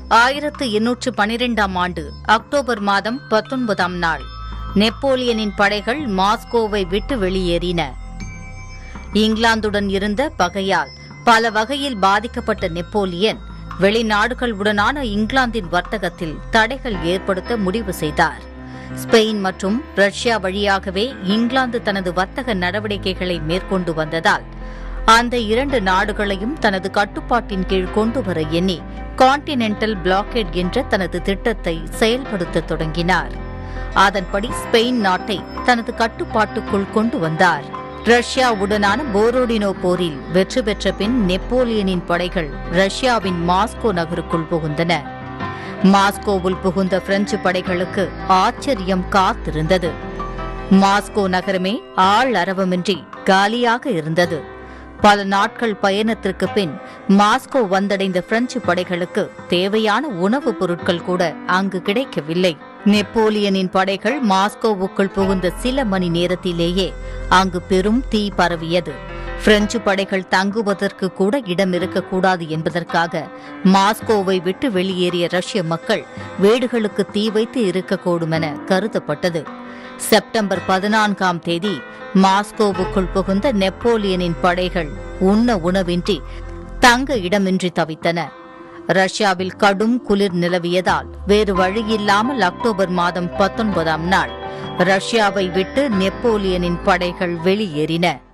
ஆயிரத்து எண்ணூற்று பனிரெண்டாம் ஆண்டு அக்டோபர் மாதம் பத்தொன்பதாம் நாள் நெப்போலியனின் படைகள் மாஸ்கோவை விட்டு வெளியேறின இங்கிலாந்துடன் இருந்த பகையால் பல வகையில் பாதிக்கப்பட்ட நெப்போலியன் வெளிநாடுகளுடனான இங்கிலாந்தின் வர்த்தகத்தில் தடைகள் ஏற்படுத்த முடிவு செய்தார் ஸ்பெயின் மற்றும் ரஷ்யா வழியாகவே இங்கிலாந்து தனது வர்த்தக நடவடிக்கைகளை மேற்கொண்டு வந்ததால் அந்த இரண்டு நாடுகளையும் தனது கட்டுப்பாட்டின் கீழ் கொண்டு வர எண்ணி கான்டினென்டல் பிளாக்கெட் என்ற தனது திட்டத்தை செயல்படுத்த தொடங்கினார் அதன்படி ஸ்பெயின் நாட்டை தனது கட்டுப்பாட்டுக்குள் கொண்டு வந்தார் ரஷ்யாவுடனான போரோடினோ போரில் வெற்றி பெற்ற பின் நெப்போலியனின் படைகள் ரஷ்யாவின் மாஸ்கோ நகருக்குள் புகுந்தன மாஸ்கோவில் புகுந்த பிரெஞ்சு படைகளுக்கு ஆச்சரியம் காத்திருந்தது மாஸ்கோ நகரமே ஆள் அரவமின்றி காலியாக இருந்தது பல நாட்கள் பயணத்திற்கு பின் மாஸ்கோ வந்தடைந்த பிரெஞ்சு படைகளுக்கு தேவையான உணவுப் பொருட்கள் கூட அங்கு கிடைக்கவில்லை நெப்போலியனின் படைகள் மாஸ்கோவுக்குள் புகுந்த சில மணி நேரத்திலேயே அங்கு பெரும் தீ பரவியது பிரெஞ்சு படைகள் தங்குவதற்கு கூட இடம் இருக்கக்கூடாது என்பதற்காக மாஸ்கோவை விட்டு வெளியேறிய ரஷ்ய மக்கள் வீடுகளுக்கு தீ வைத்து இருக்கக்கூடும் என கருதப்பட்டது செப்டம்பர் பதினான்காம் தேதி மாஸ்கோவுக்குள் புகுந்த நெப்போலியனின் படைகள் உண்ண உணவின்றி தங்க இடமின்றி தவித்தன ரஷ்யாவில் கடும் குளிர் நிலவியதால் வேறு வழியில்லாமல் அக்டோபர் மாதம் பத்தொன்பதாம் நாள் ரஷ்யாவை விட்டு நெப்போலியனின் படைகள் வெளியேறின